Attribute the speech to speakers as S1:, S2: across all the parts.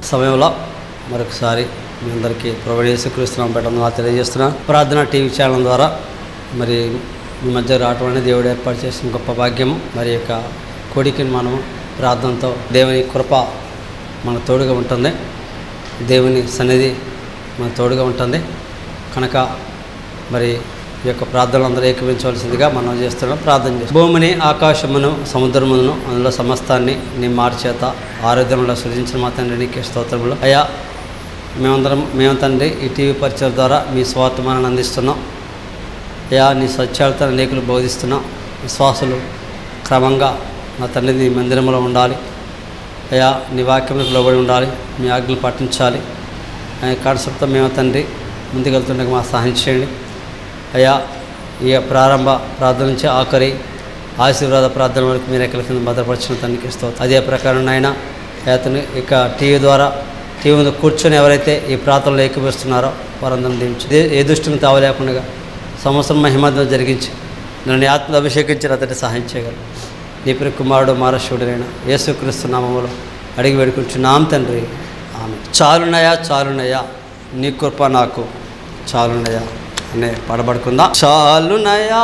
S1: సమయంలో మరొకసారి మీ అందరికీ ప్రొవైడేసుకరిస్తున్నాం పెట్టడం తెలియజేస్తున్నాను ప్రార్థన టీవీ ఛానల్ ద్వారా మరి మీ మధ్య రావటం అనేది దేవుడు ఏర్పాటు చేసిన గొప్ప భాగ్యము మరి యొక్క కోడికని మనం ప్రార్థనతో దేవుని కృప మన తోడుగా ఉంటుంది దేవుని సన్నిధి మన తోడుగా ఉంటుంది కనుక మరి ఈ యొక్క ప్రార్థనలు అందరూ ఏకీవించవలసిందిగా మనం చేస్తున్నాం ప్రార్థన చేస్తాం భూమిని ఆకాశమును సముద్రమును అందులో సమస్తాన్ని నీ మార్చేత ఆరోగ్యంలో సృజించిన మా తండ్రి నీకే స్తోత్రములు అయ్యా మేమందరం మేము తండ్రి ఈ టీవీ పరిచయం ద్వారా మీ స్వార్థమానాన్ని అందిస్తున్నాం అయ్యా నీ సత్యాలతో అనేకులు బోధిస్తున్నాం విశ్వాసులు క్రమంగా నా తండ్రి నీ మందిరంలో ఉండాలి అయ్యా నీ వాక్యములకు లోబడి ఉండాలి మీ ఆజ్ఞలు పాటించాలి అనే కాన్సెప్ట్తో మేము తండ్రి ముందుకెళ్తుండగా మా సహాయం చేయండి అయ్యా ఈ ప్రారంభ ప్రార్థన నుంచి ఆఖరి ఆశీర్వాద ప్రార్థన వరకు మీరు ఎక్కడి కింద భద్రపరిచిన తండ్రికి ఇస్తాం అదే ప్రకారం నాయన అతను ఇక టీవీ ద్వారా టీవీ మీద కూర్చొని ఎవరైతే ఈ ప్రార్థనలో ఏకీపిస్తున్నారో వారందరం దీవించి ఏ- ఏ దృష్టిని తావలేకుండా సంవత్సరం మహిమతో జరిగించి నన్ను ఆత్మ అభిషేకించిన అతన్ని సహాయం చేయగలరు నీ ప్రియ కుమారుడు మారశివుడైన యేసుక్రీస్తు నామములో అడిగి వేడుకుంటున్నాం తండ్రి ఆమె చాలునయా చాలునయా నీ కృప నాకు చాలునయా అనే పడబడుకుందా చాలునయా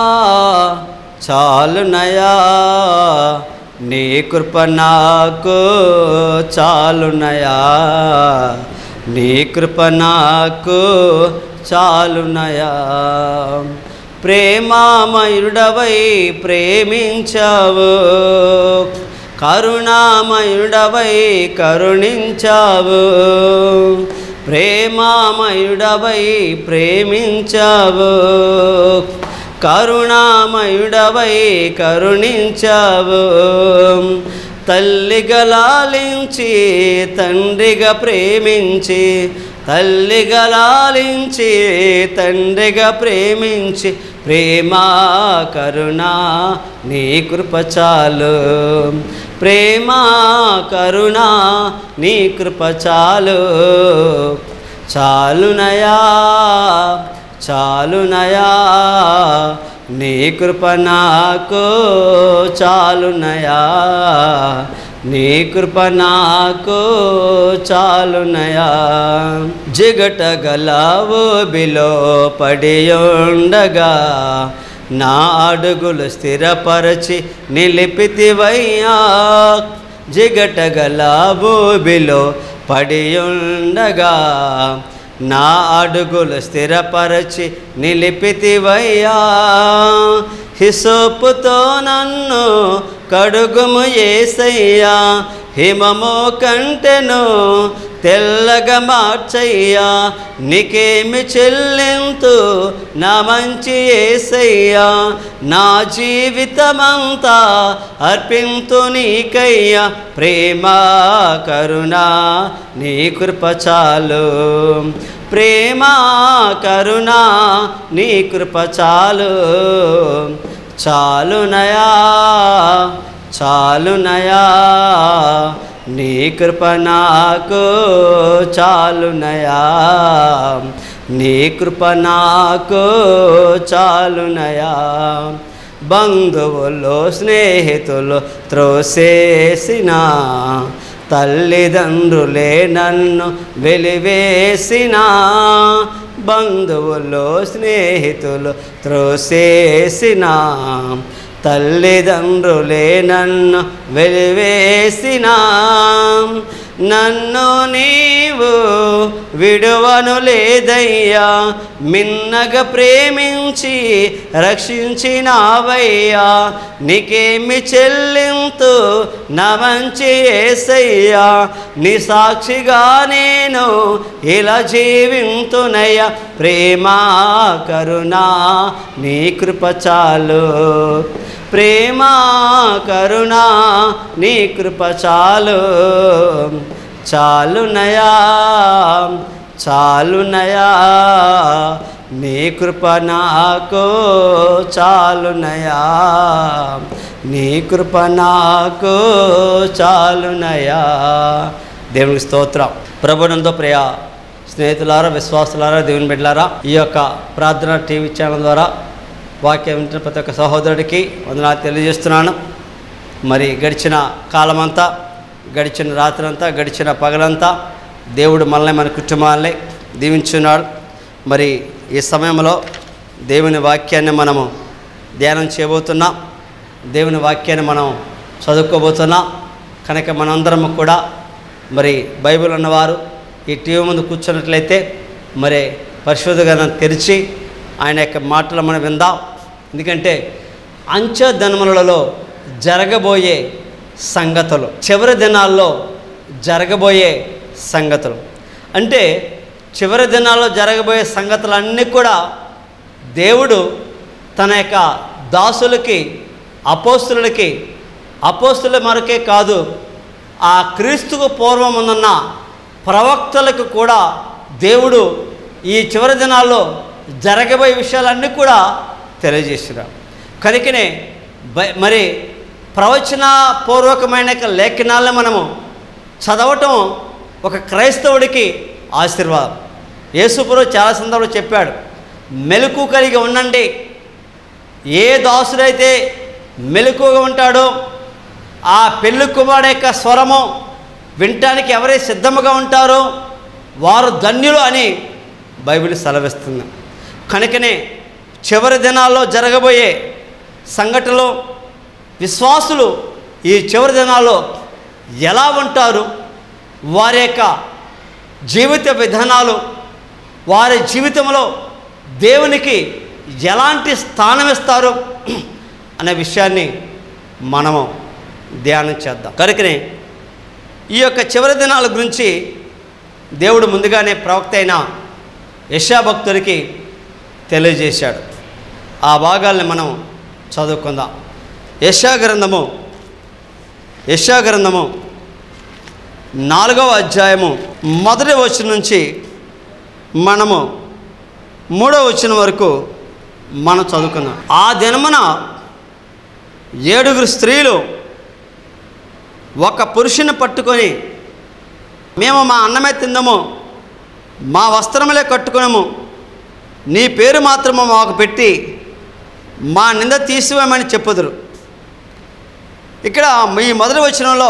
S1: చాలునయా నీ కృప నాకు చాలునయా నీ కృప నాకు చాలునయా ప్రేమామయుడవై ప్రేమించావు కరుణామయుడవై కరుణించావు ప్రేమామయుడవై ప్రేమించావు కరుణామయుడవై కరుణించావు తల్లిగా లాలించి తండ్రిగా ప్రేమించి తల్లిగా లాలించి తండ్రిగా ప్రేమించి ప్రేమ కరుణ నీ కృప చాలు ప్రేమ కరుణ నీ కృప చాలు చాలునయా చాలునయా నీ కృప నాకు చాలునయా నీ కృప నాకు చాలునయా జిగట గలావు బిలో పడియుండగా నా అడుగులు స్థిరపరచి నిలిపితివయ్యా జిగట గలావు బిలో పడియుండగా నా అడుగులు స్థిరపరచి నిలిపితివయ్యా హిసోపుతో నన్ను కడుగుము ఏసయ్యా హిమము కంటెను తెల్లగా మార్చయ్యా నీకేమి చెల్లింతు నా మంచి ఏసయ్యా నా జీవితమంతా అర్పింతు నీకయ్యా ప్రేమ కరుణ నీ కృప చాలు ప్రేమ కరుణ నీ కృప చాలు చాలునయా చాలునయా నీ కృప నాకు చాలునయా నీ కృప నాకు చాలునయా బంధువులు స్నేహితులు త్రోసేసిన తల్లిదండ్రులే నన్ను వెలివేసిన బంధువులు స్నేహితులు త్రోసేసిన తల్లిదండ్రులే నన్ను వెలివేసిన నన్ను నీవు విడువను లేదయ్యా మిన్నగా ప్రేమించి రక్షించినావయ్యా నీకేమి చెల్లింతు నా మంచి ఏసయ్యా నీ సాక్షిగా నేను ఇలా జీవింతునయ్యా ప్రేమ కరుణ నీ కృప చాలు ప్రేమ కరుణ నీ కృప చాలు చాలునయా చాలునయా నీ కృప నాకు చాలునయా నీ కృప నాకు చాలునయా దేవునికి స్తోత్రం ప్రభునంతో ప్రియ స్నేహితులారా విశ్వాసులారా దేవుని బిడ్డలారా ఈ యొక్క ప్రార్థన టీవీ ఛానల్ ద్వారా వాక్యం వింటున్న ప్రతి ఒక్క సహోదరుడికి వందనాలు తెలియజేస్తున్నాను మరి గడిచిన కాలమంతా గడిచిన రాత్రంతా గడిచిన పగలంతా దేవుడు మనల్ని మన కుటుంబాలని దీవించున్నాడు మరి ఈ సమయంలో దేవుని వాక్యాన్ని మనము ధ్యానం చేయబోతున్నాం దేవుని వాక్యాన్ని మనం చదువుకోబోతున్నాం కనుక మనందరం కూడా మరి బైబిల్ ఉన్నవారు ఈ టీవీ ముందు కూర్చున్నట్లయితే మరి పరిశోధ గ్రంథం తెరిచి ఆయన యొక్క మాటలు మనం విందాం ఎందుకంటే అంచె దినములలో జరగబోయే సంగతులు చివరి దినాల్లో జరగబోయే సంగతులు అంటే చివరి దినాల్లో జరగబోయే సంగతులన్నీ కూడా దేవుడు తన యొక్క దాసులకి అపోస్తులకి అపోస్తుల మరకే కాదు ఆ క్రీస్తుకు పూర్వం ఉన్న ప్రవక్తలకు కూడా దేవుడు ఈ చివరి దినాల్లో జరగబోయే విషయాలన్నీ కూడా తెలియజేసినారు కనుకనే బై మరి ప్రవచన పూర్వకమైన యొక్క లేఖనాలను మనము చదవటం ఒక క్రైస్తవుడికి ఆశీర్వాదం యేసుపురు చాలా సందర్భంలో చెప్పాడు మెలకు కలిగి ఉండండి ఏ దాసుడైతే మెలకుగా ఉంటాడో ఆ పెళ్లి కుమారుడు యొక్క స్వరము వినటానికి ఎవరైతే సిద్ధముగా ఉంటారో వారు ధన్యులు అని బైబిల్ సెలవిస్తుంది కనుకనే చివరి దినాల్లో జరగబోయే సంఘటనలు విశ్వాసులు ఈ చివరి దినాల్లో ఎలా ఉంటారు వారి యొక్క జీవిత విధానాలు వారి జీవితంలో దేవునికి ఎలాంటి స్థానం ఇస్తారు అనే విషయాన్ని మనము ధ్యానం చేద్దాం కనుకనే ఈ యొక్క చివరి దినాల గురించి దేవుడు ముందుగానే ప్రవక్త అయిన యశాభక్తుడికి తెలియజేశాడు ఆ భాగాల్ని మనం చదువుకుందాం యశా గ్రంథము యశా గ్రంథము నాలుగవ అధ్యాయము మొదటి వచనం నుంచి మనము మూడవ వచనం వరకు మనం చదువుకుందాం ఆ దినమున ఏడుగురు స్త్రీలు ఒక పురుషుని పట్టుకొని మేము మా అన్నమే తిందము మా వస్త్రములే కట్టుకున్నాము నీ పేరు మాత్రము మాకు పెట్టి మా నింద తీసివేయమని చెప్పుదురు ఇక్కడ ఈ మొదటి వచనంలో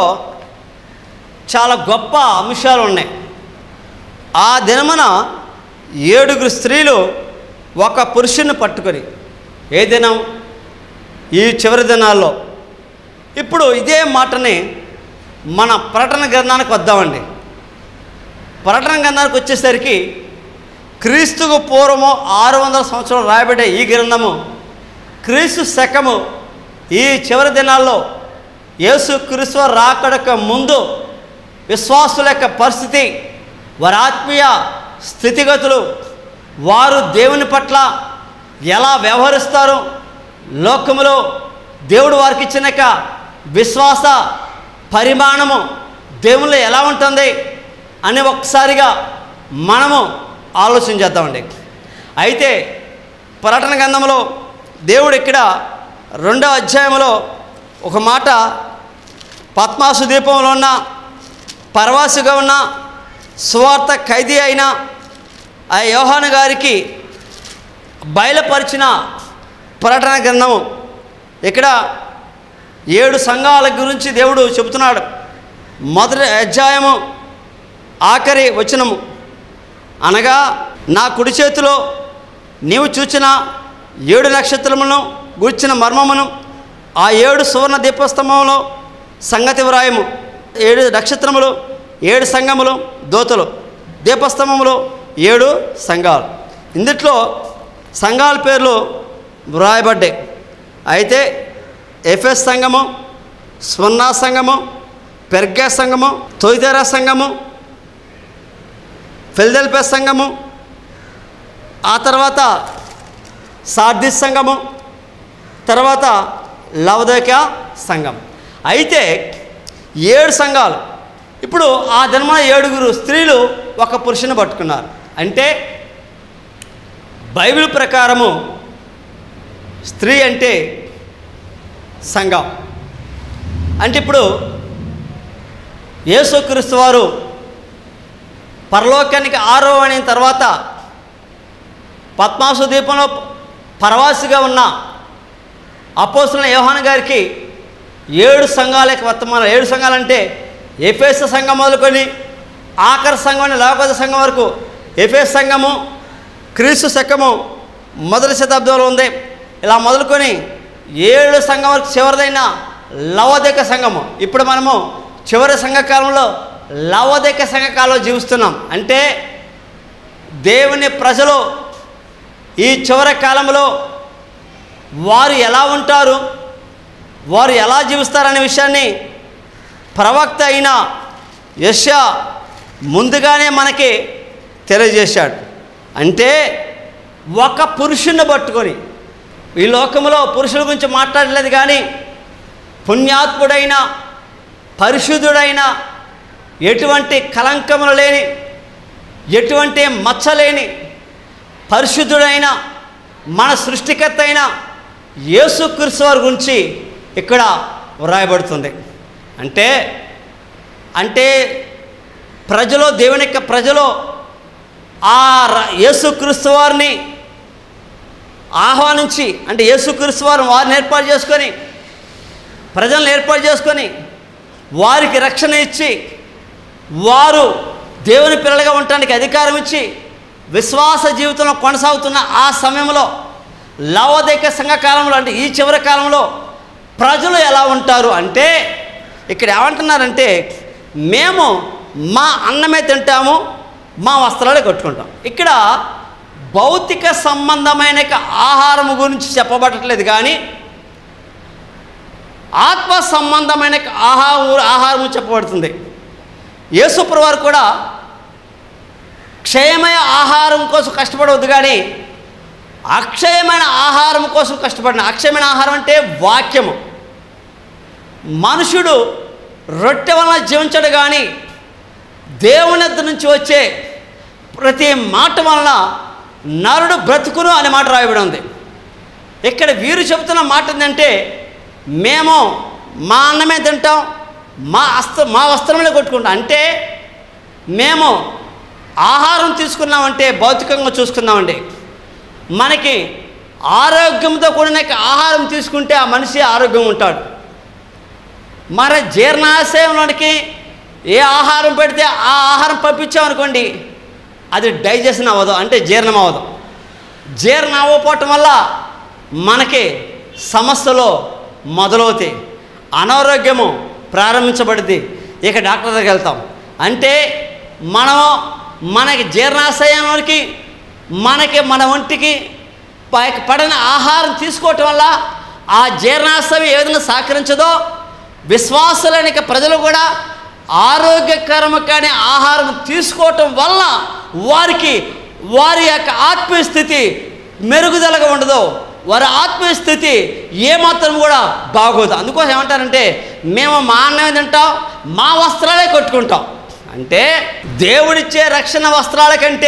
S1: చాలా గొప్ప అంశాలు ఉన్నాయి ఆ దినమున ఏడుగురు స్త్రీలు ఒక పురుషుని పట్టుకొని ఏ దినం ఈ చివరి దినాల్లో ఇప్పుడు ఇదే మాటని మన ప్రకటన గ్రంథానికి వద్దామండి ప్రకటన గ్రంథానికి వచ్చేసరికి క్రీస్తుకు పూర్వము ఆరు వందల సంవత్సరాలు రాయబడే ఈ గ్రంథము క్రీస్తు శకము ఈ చివరి దినాల్లో యేసు క్రీస్తు రాకడక ముందు విశ్వాసుల యొక్క పరిస్థితి వారి ఆత్మీయ స్థితిగతులు వారు దేవుని పట్ల ఎలా వ్యవహరిస్తారు లోకములో దేవుడు వారికి ఇచ్చిన యొక్క విశ్వాస పరిమాణము దేవుళ్ళు ఎలా ఉంటుంది అని ఒక్కసారిగా మనము ఆలోచన చేద్దామండి అయితే పర్యటన గ్రంథంలో దేవుడు ఇక్కడ రెండో అధ్యాయంలో ఒక మాట పద్మాసు దీపంలో ఉన్న పరవాసిగా ఉన్న సువార్త ఖైదీ అయిన ఆ యోహాను గారికి బయలుపరిచిన పర్యటన గ్రంథము ఇక్కడ ఏడు సంఘాల గురించి దేవుడు చెబుతున్నాడు మొదటి అధ్యాయము ఆఖరి వచనము అనగా నా కుడి చేతిలో నీవు చూచిన ఏడు నక్షత్రములను గూర్చిన మర్మమును ఆ ఏడు సువర్ణ దీపస్తంభంలో సంగతి వ్రాయము ఏడు నక్షత్రములు ఏడు సంఘములు దోతలు దీపస్తంభములు ఏడు సంఘాలు ఇందుట్లో సంఘాల పేర్లు వ్రాయబడ్డాయి అయితే ఎఫ్ఎస్ సంఘము స్వర్ణ సంఘము పెర్గా సంఘము తొయితెర సంఘము ఫిల్దెల్పే సంఘము ఆ తర్వాత సార్దిస్ సంఘము తర్వాత లవదోక సంఘం అయితే ఏడు సంఘాలు ఇప్పుడు ఆ జన్మ ఏడుగురు స్త్రీలు ఒక పురుషుని పట్టుకున్నారు అంటే బైబిల్ ప్రకారము స్త్రీ అంటే సంఘం అంటే ఇప్పుడు యేసుక్రీస్తు వారు పరలోకానికి ఆరోహణ తర్వాత పద్మాసు దీపంలో పరవాసిగా ఉన్న అపోస్తున్న యోహాన్ గారికి ఏడు సంఘాల యొక్క వర్తమానం ఏడు సంఘాలంటే ఎఫేస్ సంఘం మొదలుకొని ఆఖరి సంఘం అని లవకత సంఘం వరకు ఎఫేస్ సంఘము క్రీస్తు శకము మొదటి శతాబ్దంలో ఉంది ఇలా మొదలుకొని ఏడు సంఘం వరకు చివరిదైన లవోదక సంఘము ఇప్పుడు మనము చివరి సంఘకాలంలో లవోదక సంఘకాలంలో జీవిస్తున్నాం అంటే దేవుని ప్రజలు ఈ చివరి కాలంలో వారు ఎలా ఉంటారు వారు ఎలా జీవిస్తారనే విషయాన్ని ప్రవక్త అయిన యశ ముందుగానే మనకి తెలియజేశాడు అంటే ఒక పురుషుణ్ణి పట్టుకొని ఈ లోకంలో పురుషుల గురించి మాట్లాడలేదు కానీ పుణ్యాత్ముడైన పరిశుద్ధుడైన ఎటువంటి కలంకములు లేని ఎటువంటి మచ్చలేని పరిశుద్ధుడైన మన సృష్టికర్త అయిన యేసుక్రీస్తు వారి గురించి ఇక్కడ వ్రాయబడుతుంది అంటే అంటే ప్రజలు దేవుని యొక్క ప్రజలు ఆ ర- యేసుక్రీస్తు వారిని ఆహ్వానించి అంటే యేసుక్రీస్తు వారిని వారిని ఏర్పాటు చేసుకొని ప్రజలను ఏర్పాటు చేసుకొని వారికి రక్షణ ఇచ్చి వారు దేవుని పిల్లలుగా ఉండటానికి అధికారం ఇచ్చి విశ్వాస జీవితంలో కొనసాగుతున్న ఆ సమయంలో లవోదైక సంఘ కాలంలో అంటే ఈ చివరి కాలంలో ప్రజలు ఎలా ఉంటారు అంటే ఇక్కడ ఏమంటున్నారంటే మేము మా అన్నమే తింటాము మా వస్త్రాలే కట్టుకుంటాం ఇక్కడ భౌతిక సంబంధమైన ఆహారం గురించి చెప్పబడట్లేదు కానీ ఆత్మ సంబంధమైన ఆహారం ఆహారం చెప్పబడుతుంది యేసుప్ర వారు కూడా క్షయమైన ఆహారం కోసం కష్టపడవద్దు కానీ అక్షయమైన ఆహారం కోసం కష్టపడిన అక్షయమైన ఆహారం అంటే వాక్యము మనుషుడు రొట్టె వలన జీవించడు కానీ దేవుని వద్ద నుంచి వచ్చే ప్రతి మాట వలన నరుడు బ్రతుకును అనే మాట రాయబడి ఉంది ఇక్కడ వీరు చెబుతున్న మాట ఏంటంటే మేము మా అన్నమే తింటాం మా అస్త మా వస్త్రములే కొట్టుకుంటాం అంటే మేము ఆహారం తీసుకున్నామంటే భౌతికంగా చూసుకున్నామండి మనకి ఆరోగ్యంతో కూడిన ఆహారం తీసుకుంటే ఆ మనిషి ఆరోగ్యం ఉంటాడు మరి జీర్ణాశయంలోనికి ఏ ఆహారం పెడితే ఆ ఆహారం పంపించామనుకోండి అది డైజెషన్ అవ్వదు అంటే జీర్ణం అవ్వదు జీర్ణం అవ్వకపోవటం వల్ల మనకి సమస్యలు మొదలవుతాయి అనారోగ్యము ప్రారంభించబడింది ఇక డాక్టర్ దగ్గరికి వెళ్తాం అంటే మనం మనకి జీర్ణాశయానికి మనకి మన ఒంటికి ప- పడిన ఆహారం తీసుకోవటం వల్ల ఆ జీర్ణాశయం ఏ విధంగా సహకరించదో విశ్వాసులైన ఇక ప్రజలు కూడా ఆరోగ్యకరము కానీ ఆహారం తీసుకోవటం వల్ల వారికి వారి యొక్క ఆత్మీయ స్థితి మెరుగుదలగా ఉండదు వారి ఆత్మీయ స్థితి ఏమాత్రం కూడా బాగోదు అందుకోసం ఏమంటారంటే మేము మా అన్నమే తింటాం మా వస్త్రాలే కొట్టుకుంటాం అంటే దేవుడిచ్చే రక్షణ వస్త్రాల కంటే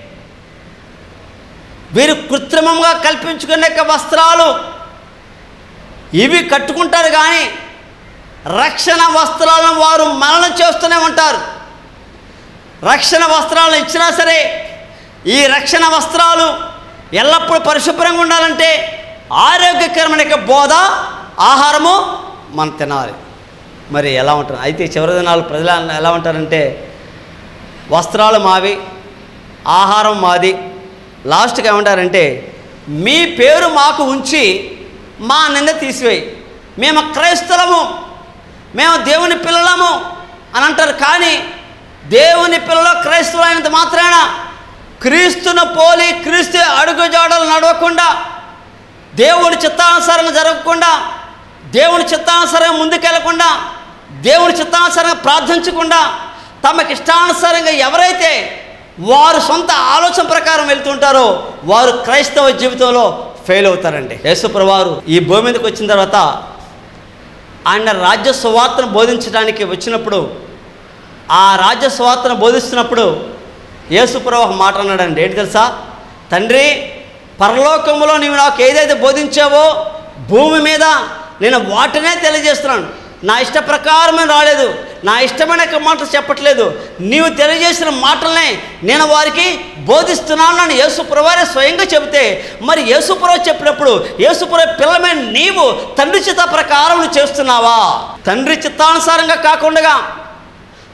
S1: వీరు కృత్రిమంగా కల్పించుకునే యొక్క వస్త్రాలు ఇవి కట్టుకుంటారు కానీ రక్షణ వస్త్రాలను వారు మరణం చేస్తూనే ఉంటారు రక్షణ వస్త్రాలను ఇచ్చినా సరే ఈ రక్షణ వస్త్రాలు ఎల్లప్పుడూ పరిశుభ్రంగా ఉండాలంటే ఆరోగ్యకరమైన యొక్క బోధ ఆహారము మనం తినాలి మరి ఎలా ఉంటారు అయితే చివరి దినాలు ప్రజలు ఎలా ఉంటారంటే వస్త్రాలు మావి ఆహారం మాది లాస్ట్కి ఏమంటారంటే మీ పేరు మాకు ఉంచి మా నింద తీసివేయి మేము క్రైస్తలము మేము దేవుని పిల్లలము అని అంటారు కానీ దేవుని పిల్లలు క్రైస్తవులైనంత మాత్రాన క్రీస్తును పోలి క్రీస్తు అడుగుజాడలు నడవకుండా దేవుని చిత్తానుసారంగా జరగకుండా దేవుని చిత్తానుసారంగా ముందుకెళ్లకుండా దేవుని చిత్తానుసారంగా ప్రార్థించకుండా తమకి ఇష్టానుసారంగా ఎవరైతే వారు సొంత ఆలోచన ప్రకారం వెళ్తుంటారో వారు క్రైస్తవ జీవితంలో ఫెయిల్ అవుతారండి యేసుప్రవారు ఈ భూమి మీదకి వచ్చిన తర్వాత ఆయన రాజ్య సువార్తను బోధించడానికి వచ్చినప్పుడు ఆ రాజ్య సువార్తను బోధిస్తున్నప్పుడు యేసుప్రభు ఒక మాట అన్నాడండి ఏంటి తెలుసా తండ్రి పరలోకంలో నీవు నాకు ఏదైతే బోధించావో భూమి మీద నేను వాటినే తెలియజేస్తున్నాను నా ఇష్ట ప్రకారమే రాలేదు నా ఇష్టమైన యొక్క మాటలు చెప్పట్లేదు నీవు తెలియజేసిన మాటలనే నేను వారికి బోధిస్తున్నాను అని యేసుప్రభారే స్వయంగా చెబితే మరి యేసుప్రభు చెప్పినప్పుడు యేసుప్రభు పిల్లమే నీవు తండ్రి చిత్త ప్రకారం నువ్వు చేస్తున్నావా తండ్రి చిత్తానుసారంగా కాకుండా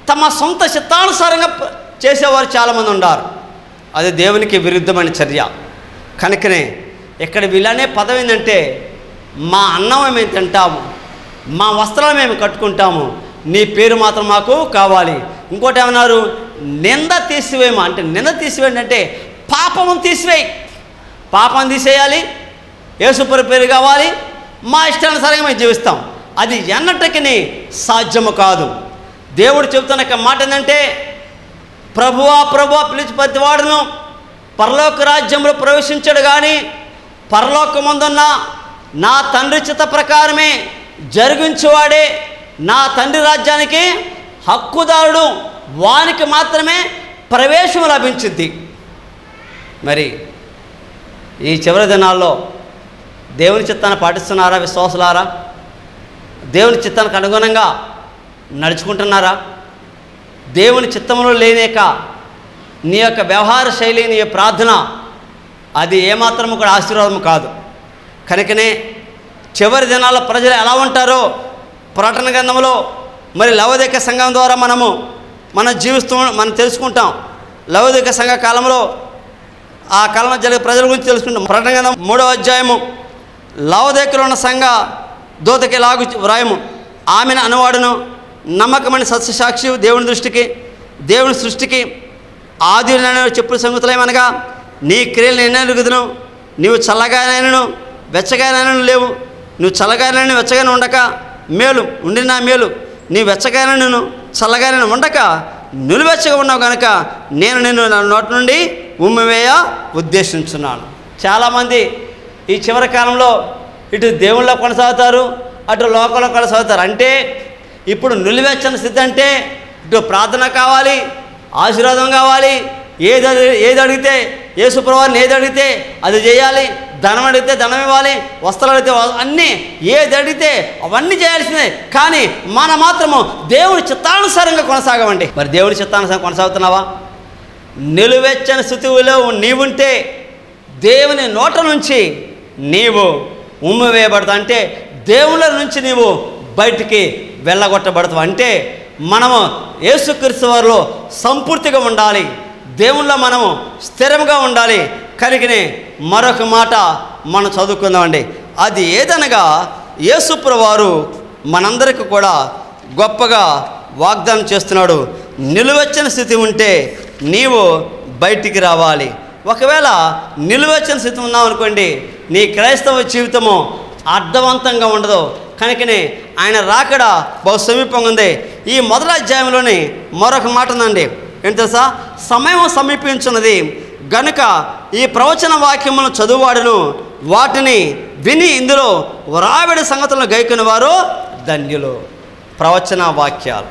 S1: తమ సొంత చిత్తానుసారంగా ప- చేసేవారు చాలామంది ఉన్నారు అది దేవునికి విరుద్ధమైన చర్య కనుకనే ఇక్కడ వీళ్ళనే పదం ఏంటంటే మా అన్నం మేము తింటాము మా వస్త్రాలు మేము కట్టుకుంటాము నీ పేరు మాత్రం మాకు కావాలి ఇంకోటి ఏమన్నారు నింద తీసివేయమా అంటే నింద తీసివేయండి అంటే పాపము తీసివేయి పాపం తీసేయాలి యేసుపరి పేరు కావాలి మా ఇష్టానుసారంగా మేము జీవిస్తాం అది ఎన్నటికి సాధ్యము కాదు దేవుడు చెబుతున్న యొక్క మాట ఏంటంటే ప్రభువా ప్రభువా పిలిచి ప్రతివాడును పరలోక రాజ్యంలో ప్రవేశించాడు కానీ పరలోకమందున్న నా తండ్రి చిత్త ప్రకారమే జరిగించేవాడే నా తండ్రి రాజ్యానికి హక్కుదారుడు వానికి మాత్రమే ప్రవేశం లభించింది మరి ఈ చివరి దినాల్లో దేవుని చిత్తాన్ని పాటిస్తున్నారా విశ్వాసులారా దేవుని చిత్తానికి అనుగుణంగా నడుచుకుంటున్నారా దేవుని చిత్తంలో లేనేక నీ యొక్క వ్యవహార శైలి నీ యొక్క ప్రార్థన అది ఏమాత్రం కూడా ఆశీర్వాదం కాదు కనుకనే చివరి దినాల్లో ప్రజలు ఎలా ఉంటారో ప్రకటన గ్రంథంలో మరి లవదిక సంఘం ద్వారా మనము మనం జీవిస్తూ మనం తెలుసుకుంటాం లవదిక సంఘ కాలంలో ఆ కాలంలో జరిగే ప్రజల గురించి తెలుసుకుంటాం ప్రకటన గ్రంథం మూడవ అధ్యాయము లవదేకలో ఉన్న సంఘ దూతకి లాగు వ్రాయము ఆమెను అనువాడును నమ్మకమైన సత్యసాక్షి దేవుని దృష్టికి దేవుని సృష్టికి ఆది చెప్పిన సంగతులేమనగా నీ క్రియలు నేను ఎరుగుదును నీవు చల్లగానైనను వెచ్చగానైనను లేవు నువ్వు చల్లగానైనా వెచ్చగానే ఉండక మేలు ఉండిన మేలు నీ వెచ్చగానను చల్లగానైనా ఉండక నిలువెచ్చగా ఉన్నావు కనుక నేను నిన్ను నా నోటి నుండి ఉమ్మివేయ ఉద్దేశించున్నాను చాలామంది ఈ చివరి కాలంలో ఇటు దేవుళ్ళో కొనసాగుతారు అటు లోకంలో కొనసాగుతారు అంటే ఇప్పుడు నిలువెచ్చని స్థితి అంటే ఇటు ప్రార్థన కావాలి ఆశీర్వాదం కావాలి ఏది అడి- ఏది అడిగితే యేసుప్రభువారిని ఏది అడిగితే అది చేయాలి ధనం అడిగితే ధనం ఇవ్వాలి వస్త్రాలు అడిగితే వ- అన్నీ ఏది అడిగితే అవన్నీ చేయాల్సిందే కానీ మన మాత్రము దేవుని చిత్తానుసారంగా కొనసాగమండి మరి దేవుని చిత్తానుసారం కొనసాగుతున్నావా నిలువెచ్చని స్థితిలో నీవుంటే దేవుని నోట నుంచి నీవు ఉమ్మి వేయబడతావు అంటే దేవుళ్ళ నుంచి నీవు బయటికి వెళ్ళగొట్టబడతావు అంటే మనము యేసుక్రీస్తు వారిలో సంపూర్తిగా ఉండాలి దేవుళ్ళో మనము స్థిరంగా ఉండాలి కనుకనే మరొక మాట మనం చదువుకుందామండి అది ఏదనగా యేసుప్ర వారు మనందరికీ కూడా గొప్పగా వాగ్దానం చేస్తున్నాడు నిలువెచ్చని స్థితి ఉంటే నీవు బయటికి రావాలి ఒకవేళ నిలువెచ్చని స్థితి ఉన్నావు అనుకోండి నీ క్రైస్తవ జీవితము అర్థవంతంగా ఉండదు కనుకనే ఆయన రాకడ బహు సమీపంగా ఉంది ఈ మొదటి అధ్యాయంలోని మరొక మాట ఉందండి ఏంటి తెలుసా సమయం సమీపించున్నది గనుక ఈ ప్రవచన వాక్యములను చదువువాడును వాటిని విని ఇందులో వ్రావిడి సంగతులను గైకుని వారు ధన్యులు ప్రవచన వాక్యాలు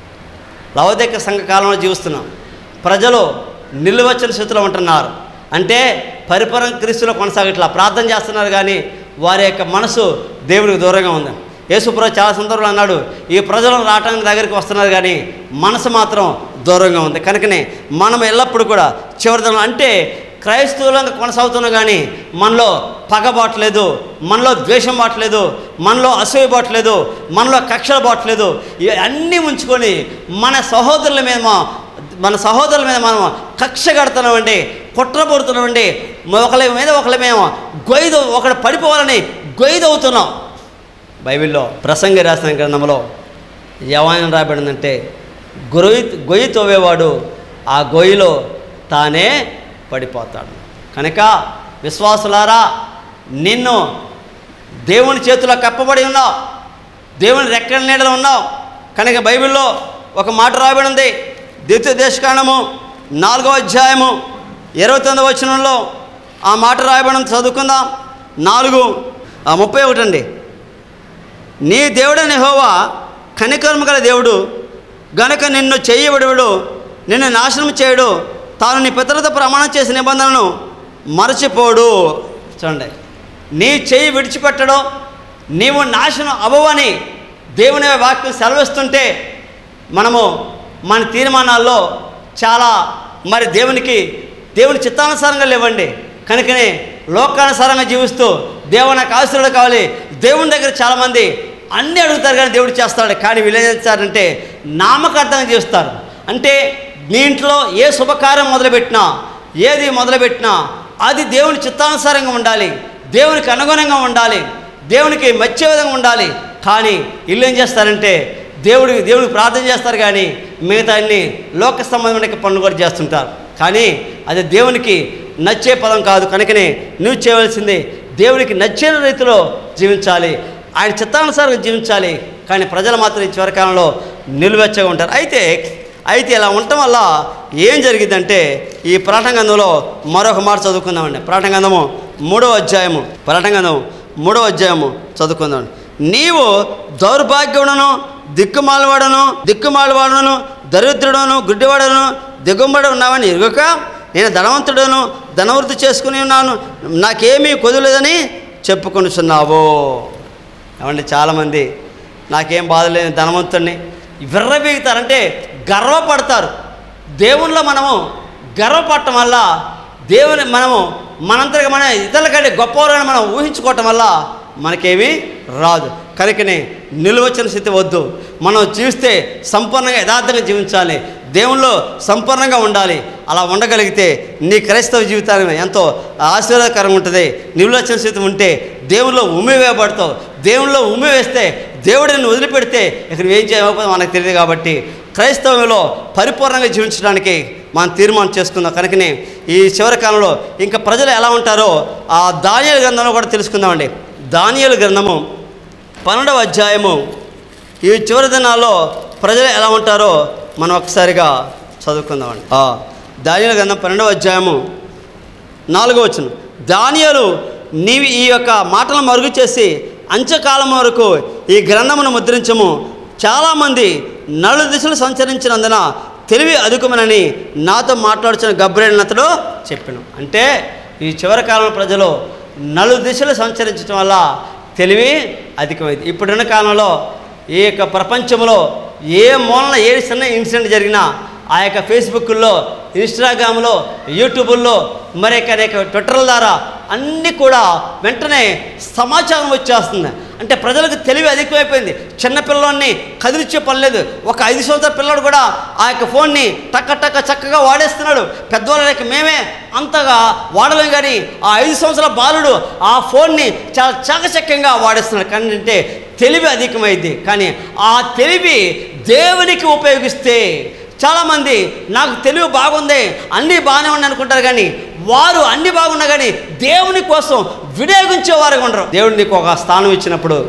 S1: లవదేక సంఘ కాలంలో జీవిస్తున్నాం ప్రజలు నిలువచ్చని స్థితిలో ఉంటున్నారు అంటే పరిపరం క్రీస్తులో కొనసాగట్లా ప్రార్థన చేస్తున్నారు కానీ వారి యొక్క మనసు దేవునికి దూరంగా ఉంది యేసుప్రభు చాలా సందర్భంలో అన్నాడు ఈ ప్రజలు రావటానికి దగ్గరికి వస్తున్నారు కానీ మనసు మాత్రం దూరంగా ఉంది కనుకనే మనం ఎల్లప్పుడూ కూడా చివరిదనం అంటే క్రైస్తవులంగా కొనసాగుతున్నాం కానీ మనలో పగ బాట్లేదు మనలో ద్వేషం బాట్లేదు మనలో అసూయ బాట్లేదు మనలో కక్షలు బాట్లేదు ఇవన్నీ ఉంచుకొని మన సహోదరుల మీద మా- మన సహోదరుల మీద మనం కక్ష కడుతున్నామండి కుట్రపడుతున్నామండి ఒకరి మీద ఒకరి మేము గొయ్యి ఒకడు పడిపోవాలని గొయ్యి అవుతున్నాం బైబిల్లో ప్రసంగి రాసిన గ్రంథంలో ఏమైనా రాబడిందంటే గొయ్యి గొయ్యి తవ్వేవాడు ఆ గొయ్యిలో తానే పడిపోతాడు కనుక విశ్వాసులారా నిన్ను దేవుని చేతిలో కప్పబడి ఉన్నావు దేవుని రెక్కల నీడలో ఉన్నావు కనుక బైబిల్లో ఒక మాట రాబడి ఉంది ద్వితీయ దేశకాండము నాలుగో అధ్యాయము ఇరవై తొమ్మిది వచనంలో ఆ మాట రాయబడి ఉంది చదువుకుందాం నాలుగు ఆ ముప్పై ఒకటి అండి నీ దేవుడని హోవా కనికరము గల దేవుడు గనుక నిన్ను చేయబడివాడు నిన్ను నాశనం చేయడు తాను నీ పితరులతో ప్రమాణం చేసిన నిబంధనను మరచిపోడు చూడండి నీ చెయ్యి విడిచిపెట్టడం నీవు నాశనం అవ్వవని దేవుని వాక్యం సెలవిస్తుంటే మనము మన తీర్మానాల్లో చాలా మరి దేవునికి దేవుని చిత్తానుసారంగా లేవండి కనుకనే లోకానుసారంగా జీవిస్తూ దేవుని నాకు ఆశీర్వాదం కావాలి దేవుని దగ్గర చాలామంది అన్నీ అడుగుతారు కానీ దేవుడు చేస్తాడు కానీ వీళ్ళు ఏం చేస్తారంటే నామకార్థంగా చేస్తారు అంటే నీ ఇంట్లో ఏ శుభకార్యం మొదలుపెట్టినా ఏది మొదలుపెట్టినా అది దేవుని చిత్తానుసారంగా ఉండాలి దేవునికి అనుగుణంగా ఉండాలి దేవునికి మెచ్చే విధంగా ఉండాలి కానీ వీళ్ళు ఏం చేస్తారంటే దేవుడికి దేవుడికి ప్రార్థన చేస్తారు కానీ మిగతా అన్ని లోక సంబంధమైన పనులు కూడా చేస్తుంటారు కానీ అది దేవునికి నచ్చే పదం కాదు కనుకనే నువ్వు చేయవలసింది దేవునికి నచ్చే రీతిలో జీవించాలి ఆయన చిత్తానుసారంగా జీవించాలి కానీ ప్రజలు మాత్రం ఈ చివరి కాలంలో నిలువెచ్చగా ఉంటారు అయితే అయితే ఇలా ఉండటం వల్ల ఏం జరిగిందంటే ఈ ప్రకటనగంధంలో మరొక మాట చదువుకుందామండి ప్రకటనగంధము మూడో అధ్యాయము ప్రకటనగంధం మూడో అధ్యాయము చదువుకుందాం నీవు దౌర్భాగ్యుడను దిక్కుమాలవాడను దిక్కుమాలవాడను దరిద్రుడను గుడ్డివాడను దిగుంబడి ఉన్నావని ఎరుగక నేను ధనవంతుడను ధనవృద్ధి చేసుకుని ఉన్నాను నాకేమీ కొదులేదని చెప్పుకొనుచున్నావు ఏమండి చాలామంది నాకేం బాధ లేదు ధనవంతుడిని విర్రబీగుతారంటే గర్వపడతారు దేవునిలో మనము గర్వపడటం వల్ల దేవుని మనము మనంతగా మన ఇతరుల కంటే గొప్పవారని మనం ఊహించుకోవటం వల్ల మనకేమీ రాదు కనుకనే నిలువచ్చిన స్థితి వద్దు మనం జీవిస్తే సంపూర్ణంగా యథార్థంగా జీవించాలి దేవుల్లో సంపూర్ణంగా ఉండాలి అలా ఉండగలిగితే నీ క్రైస్తవ జీవితాన్ని ఎంతో ఆశీర్వాదకరంగా ఉంటుంది నిలువచ్చిన స్థితి ఉంటే దేవుల్లో ఉమ్మి వేయబడతావు దేవుల్లో ఉమ్మి వేస్తే దేవుడిని వదిలిపెడితే ఇక్కడ ఏం చేయకపోతే మనకు తెలియదు కాబట్టి క్రైస్తవంలో పరిపూర్ణంగా జీవించడానికి మనం తీర్మానం చేసుకుందాం కనుకనే ఈ చివరి కాలంలో ఇంకా ప్రజలు ఎలా ఉంటారో ఆ దానియలు గ్రంథంలో కూడా తెలుసుకుందామండి దానియలు గ్రంథము పన్నెండవ అధ్యాయము ఈ చివరి దినాల్లో ప్రజలు ఎలా ఉంటారో మనం ఒకసారిగా చదువుకుందామండి ఆ, దానియలు గ్రంథం పన్నెండవ అధ్యాయము నాలుగో వచ్చును దానియలు నీవి ఈ యొక్క మాటలను మరుగు చేసి అంత్యకాలం వరకు ఈ గ్రంథమును ముద్రించము చాలామంది నలు దిశలు సంచరించినందున తెలివి అదుకుమనని నాతో మాట్లాడుచున్న గబ్రేనతడు చెప్పాను అంటే ఈ చివరి కాలం ప్రజలు నలు దిశలు సంచరించడం వల్ల తెలివి అధికమైంది ఇప్పుడున్న కాలంలో ఈ యొక్క ప్రపంచంలో ఏ మూలన ఏ చిన్న ఇన్సిడెంట్ జరిగినా ఆ యొక్క ఫేస్బుక్లో ఇన్స్టాగ్రామ్లో యూట్యూబుల్లో మరి యొక్క అనేక ట్విట్టర్ల ద్వారా అన్నీ కూడా వెంటనే సమాచారం వచ్చేస్తుంది అంటే ప్రజలకు తెలివి అధికమైపోయింది చిన్న పిల్లోని కదిలిచ్చే పని లేదు ఒక ఐదు సంవత్సరాల పిల్లడు కూడా ఆ యొక్క ఫోన్ని టక్క టక్క చక్కగా వాడేస్తున్నాడు పెద్దవాళ్ళకి మేమే అంతగా వాడలేం కానీ ఆ ఐదు సంవత్సరాల బాలుడు ఆ ఫోన్ని చాలా చాకచక్యంగా వాడేస్తున్నాడు కానీ అంటే తెలివి అధికమైంది కానీ ఆ తెలివి దేవునికి ఉపయోగిస్తే చాలామంది నాకు తెలివి బాగుంది అన్నీ బాగానే ఉన్నాయి అనుకుంటారు కానీ వారు అన్నీ బాగున్నా కానీ దేవుని కోసం వినియోగించేవారుగా ఉండరు దేవుడు నీకు ఒక స్థానం ఇచ్చినప్పుడు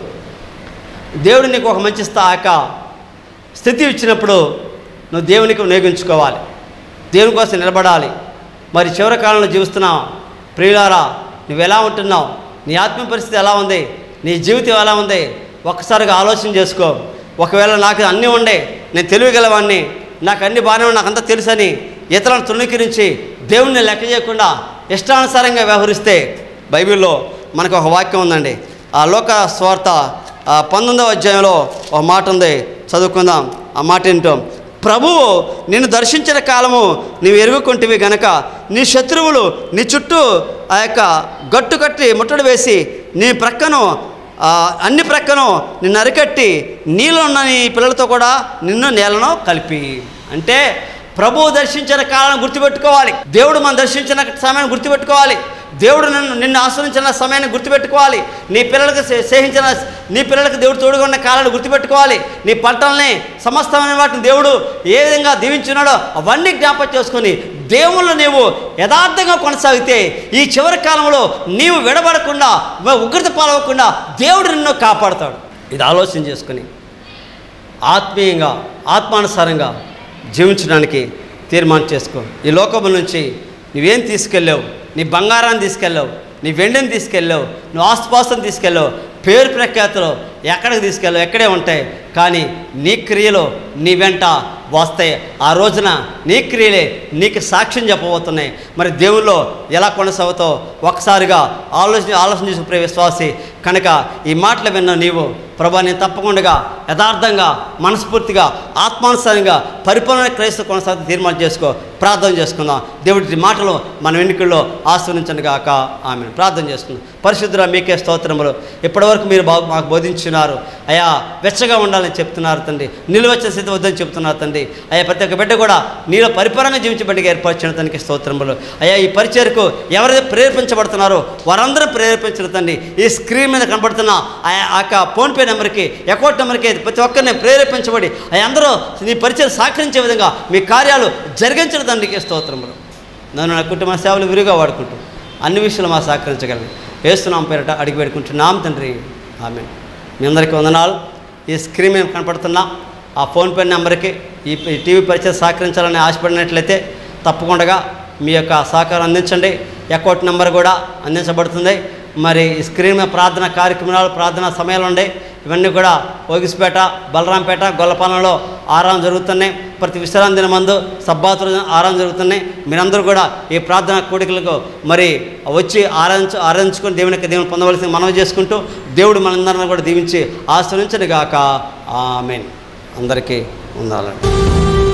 S1: దేవుడు నీకు ఒక మంచి స్థాక స్థితి ఇచ్చినప్పుడు నువ్వు దేవునికి వినియోగించుకోవాలి దేవుని కోసం నిలబడాలి మరి చివరి కాలంలో జీవిస్తున్నావు ప్రియులారా నువ్వు ఎలా ఉంటున్నావు నీ ఆత్మ పరిస్థితి ఎలా ఉంది నీ జీవితం ఎలా ఉంది ఒక్కసారిగా ఆలోచన చేసుకో ఒకవేళ నాకు అన్నీ ఉండే నేను తెలియగలవాడిని నాకు అన్ని బాగానే ఉన్నాయి నాకంతా తెలుసని ఇతరులను తృణీకరించి దేవుణ్ణి లెక్క చేయకుండా ఇష్టానుసారంగా వ్యవహరిస్తే బైబిల్లో మనకు ఒక వాక్యం ఉందండి ఆ లోక స్వార్థ ఆ పంతొమ్మిదవ అధ్యాయంలో ఒక మాట ఉంది చదువుకుందాం ఆ మాట ఏంటో ప్రభువు నిన్ను దర్శించిన కాలము నీవు ఎరుగుకుంటివి గనక నీ శత్రువులు నీ చుట్టూ ఆ యొక్క గట్టు కట్టి ముట్టడి వేసి నీ ప్రక్కను ఆ, అన్ని ప్రక్కను నిన్ను అరికట్టి నీలో ఉన్న నీ పిల్లలతో కూడా నిన్ను నేలను కలిపి అంటే ప్రభువు దర్శించిన కాలాన్ని గుర్తుపెట్టుకోవాలి దేవుడు మనం దర్శించిన సమయాన్ని గుర్తుపెట్టుకోవాలి దేవుడు నిన్ను నిన్ను ఆశ్రయించిన సమయాన్ని గుర్తుపెట్టుకోవాలి నీ పిల్లలకు సే- సేహించిన నీ పిల్లలకు దేవుడు తోడుగా ఉన్న కాలాన్ని గుర్తుపెట్టుకోవాలి నీ పంటల్ని సమస్తమైన వాటిని దేవుడు ఏ విధంగా దీవించున్నాడో అవన్నీ జ్ఞాపకం చేసుకొని దేవుళ్ళు నీవు యథార్థంగా కొనసాగితే ఈ చివరి కాలంలో నీవు విడబడకుండా ఉగ్రత పాలవకుండా దేవుడు నిన్ను కాపాడుతాడు ఇది ఆలోచన చేసుకుని ఆత్మీయంగా ఆత్మానుసారంగా జీవించడానికి తీర్మానం చేసుకో ఈ లోకము నుంచి నువ్వేం తీసుకెళ్ళావు నీ బంగారాన్ని తీసుకెళ్ళావు నీ వెండిని తీసుకెళ్ళావు నువ్వు ఆస్తిపాస్తుని తీసుకెళ్ళావు పేరు ప్రఖ్యాతులు ఎక్కడికి తీసుకెళ్ళావు ఎక్కడే ఉంటాయి కానీ నీ క్రియలో నీ వెంట వస్తాయి ఆ రోజున నీ క్రియలే నీకు సాక్ష్యం చెప్పబోతున్నాయి మరి దేవుల్లో ఎలా కొనసాగుతావు ఒకసారిగా ఆలోచన ఆలోచన చేసిన ప్రియ విశ్వాసి కనుక ఈ మాటలు విన్న నీవు ప్రభా నేను తప్పకుండా యథార్థంగా మనస్ఫూర్తిగా ఆత్మానుసారంగా పరిపూర్ణ క్రైస్తవ కొనసాగి తీర్మానం చేసుకో ప్రార్థన చేసుకుందాం దేవుడి మాటలు మన వెనుకల్లో ఆశ్రయించండి గాక ఆమె ప్రార్థన చేసుకుందాం పరిశుద్ధుల మీకే స్తోత్రములు ఇప్పటివరకు మీరు బాగు మాకు బోధించున్నారు అయా వెచ్చగా ఉండాలని చెప్తున్నారు తండ్రి నిలువచ్చ స్థితి వద్దని చెప్తున్నారు తండ్రి అయ్యా ప్రతి ఒక్క బిడ్డ కూడా నీలో పరిపూర్ణంగా జీవించబడిగా ఏర్పరిచిన తనకి స్తోత్రములు అయ్యా ఈ పరిచయకు ఎవరైతే ప్రేరేపించబడుతున్నారో వారందరూ ప్రేరేపించిన తండ్రి ఈ స్క్రీన్ మీద కనబడుతున్న ఆ యొక్క ఫోన్పే నెంబర్కి అకౌంట్ నెంబర్కి ప్రతి ఒక్కరిని ప్రేరేపించబడి అవి అందరూ నీ పరిచయం సహకరించే విధంగా మీ కార్యాలు జరిగించిన తండ్రికి స్తోత్రములు నన్ను నా కుటుంబ సేవలు విరిగా వాడుకుంటూ అన్ని విషయాలు మా సహకరించగలను వేస్తున్నాం పేరట అడిగి పెట్టుకుంటున్నాం తండ్రి ఆమె మీ అందరికీ వందనాలు ఈ స్క్రీన్ మీద కనపడుతున్న ఆ ఫోన్పే నెంబర్కి ఈ ఈ టీవీ పరిచయం సహకరించాలని ఆశపడినట్లయితే తప్పకుండా మీ యొక్క సహకారం అందించండి అకౌంట్ నెంబర్ కూడా అందించబడుతుంది మరి ఈ స్క్రీన్ మీద ప్రార్థన కార్యక్రమాలు ప్రార్థనా సమయాలు ఉన్నాయి ఇవన్నీ కూడా ఓగిసిపేట బలరాంపేట గొల్లపాలెంలో ఆరాధన జరుగుతున్నాయి ప్రతి విశ్రాంతి దిన మందు సబ్బాతు రోజున ఆరాధన జరుగుతున్నాయి మీరందరూ కూడా ఈ ప్రార్థన కోడికలకు మరి వచ్చి ఆరాధించు ఆరాధించుకొని దేవునికి దేవుని పొందవలసిన మనవి చేసుకుంటూ దేవుడు మనందరిని కూడా దీవించి ఆశ్రయించను గాక ఆమెన్ అందరికీ ఉండాలండి